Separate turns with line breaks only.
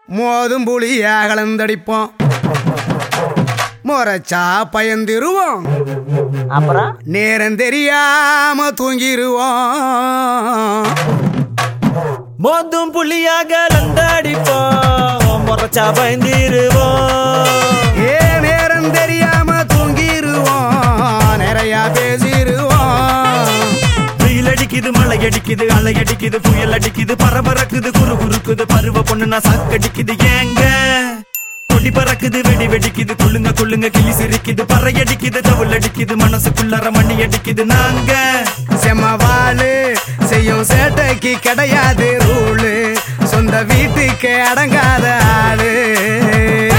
மோதும் புளிய கலந்தடிப்போம் முறைச்சா பயந்திருவோம்
அப்புறம்
நேரம் தெரியாம தூங்கிருவோம்
மோதும் புள்ளியாக லந்தாடிப்போம் முறைச்சா பயந்திருவோம்
ஏ நேரம் தெரியாம தூங்கிருவோம் நிறைய பேசிருவோம்
வெயில் அடிக்குது மழை அடிக்குது அலை அடிக்குது புயல் அடிக்குது பரபரக்குது குறு குறுக்குது பருவ பொண்ணுனா சாக்கடிக்குது ஏங்க கொடி பறக்குது வெடி வெடிக்குது குள்ளுங்க குள்ளுங்க கிளி சிரிக்குது பறை அடிக்குது தவுள் அடிக்குது மனசுக்குள்ளார மணி அடிக்குது நாங்க
செம்மவாளு செய்யும் சேட்டைக்கு கிடையாது ரூலு சொந்த வீட்டுக்கு அடங்காத ஆளு